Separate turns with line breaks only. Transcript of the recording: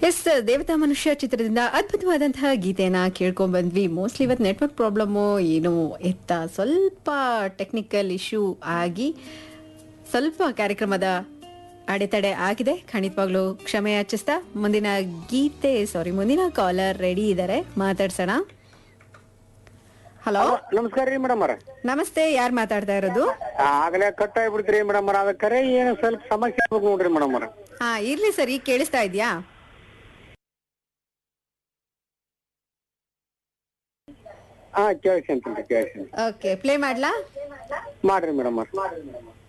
S ದೇವತಾ ಮನುಷ್ಯ ಚಿತ್ರದಿಂದ ಅದ್ಭುತವಾದಂತಹ ಗೀತೆನ ಕೇಳ್ಕೊಂಡ್ ಬಂದ್ವಿ ಮೋಸ್ಟ್ಲಿ ಇವತ್ತು ನೆಟ್ವರ್ಕ್ ಪ್ರಾಬ್ಲಮ್ಮು ಏನು ಎತ್ತ ಸ್ವಲ್ಪ ಟೆಕ್ನಿಕಲ್ ಇಶ್ಯೂ ಆಗಿ ಸ್ವಲ್ಪ ಕಾರ್ಯಕ್ರಮದ ಅಡೆತಡೆ ಆಗಿದೆ ಖಂಡಿತವಾಗ್ಲೂ ಕ್ಷಮೆ ಯಾಚಿಸ್ತಾ ಮುಂದಿನ ಗೀತೆ ಸಾರಿ ಮುಂದಿನ ಕಾಲರ್ ರೆಡಿ ಇದ್ದಾರೆ ಮಾತಾಡ್ಸೋಣ ಹಲೋ
ನಮಸ್ಕಾರ ರೀ ಮೇಡಮ್ ಅವ್ರ
ನಮಸ್ತೆ ಯಾರು ಮಾತಾಡ್ತಾ ಇರೋದು
ಆಗಲೇ ಕಟ್ ಆಗ್ಬಿಡ್ತೀರಿ ಮೇಡಮ್ ಅವ್ರ ಅದ ಕರೆ ಏನು ಸ್ವಲ್ಪ ಸಮಸ್ಯೆ ಆಗ್ಬೇಕು ನೋಡ್ರಿ ಮೇಡಮ್ ಅವ್ರ
ಹಾ ಇರ್ಲಿ ಸರ್ ಈಗ ಕೇಳಿಸ್ತಾ ಇದ್ಯಾ
ಹಾ ಕೇಳಿಸ್ಕೊಂತೀನಿ ಕೇಳಿಸ್ತೀನಿ
ಓಕೆ ಪ್ಲೇ ಮಾಡ್ಲಾ
ಮಾಡ್ರಿ ಮೇಡಮ್ ಅವ್ರ